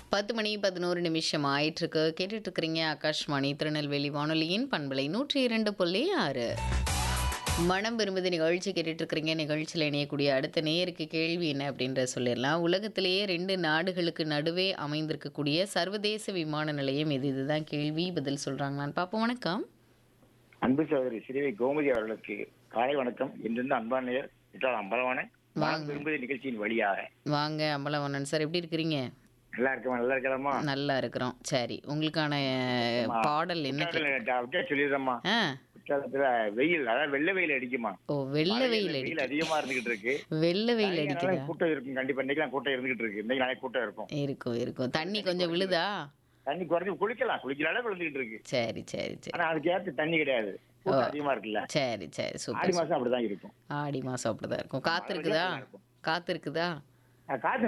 பத்து மணி பதினோரு நிமிஷம் ஆயிட்டிருக்கு கேட்டுட்டு இருக்கிறீங்க ஆகாஷ்வாணி திருநெல்வேலி வானொலியின் பண்பலை நூற்றி இரண்டு புள்ளி ஆறு மனம் விரும்புது நிகழ்ச்சி கேட்டுட்டு இருக்கிறீங்க நிகழ்ச்சியில் இணையக்கூடிய அடுத்த நேருக்கு கேள்வி என்ன அப்படின்ற சொல்லிடலாம் உலகத்திலேயே ரெண்டு நாடுகளுக்கு நடுவே அமைந்திருக்கக்கூடிய சர்வதேச விமான நிலையம் எது இதுதான் கேள்வி பதில் சொல்றாங்களான்னு பார்ப்போம் வணக்கம் அன்பு சகோதரி ஸ்ரீவை கோமதி அவர்களுக்கு காலை வணக்கம் என்றிருந்து அன்பானையர் விட்டால் அம்பலவான வாங்க. விரும்புத நிகழ்ச்சியின் வழியாக வாங்க அம்பலவண்ணன் சார் எப்படி இருக்கிறீங்க நல்லா இருக்கமா நல்லா இருக்கலாமா நல்லா இருக்கிறோம் சரி உங்களுக்கான அஹ், பாடல் என்ன கே- சொல்லிடுறேம்மா ஆ குற்றாலத்துல வெயில் அதாவது வெள்ளை வெயில் அடிக்குமா ஓ வெள்ளை மழையில வெயில் வெயில் அடிக்குது அதிகமா இருந்துகிட்டு இருக்கு வெள்ளை வெயில் அதனால அடிக்குதா கூட்டம் இருக்கும் கண்டிப்பா இன்னைக்கு கூட்டம் இருந்துகிட்டு இருக்கு இன்னைக்கு நாளைக்கு கூட்டம் இருக்கும் இருக்கும் இருக்கும் தண்ணி கொஞ்சம் விழுதா தண்ணி குறைஞ்சு குளிக்கலாம் குளிக்கலாலே விழுந்துகிட்டு இருக்கு சரி சரி சரி ஆனா அதுக்கு ஏற்ற தண்ணி கிடையாது கூட்டம் அதிகமா இருக்குல்ல சரி சரி ஆடி சூப்பர் மாசம் அப்படிதான் இருக்கும் ஆடி மாசம் அப்படிதான் இருக்கும் காத்து இருக்குதா காத்து இருக்குதா அஹ் காத்து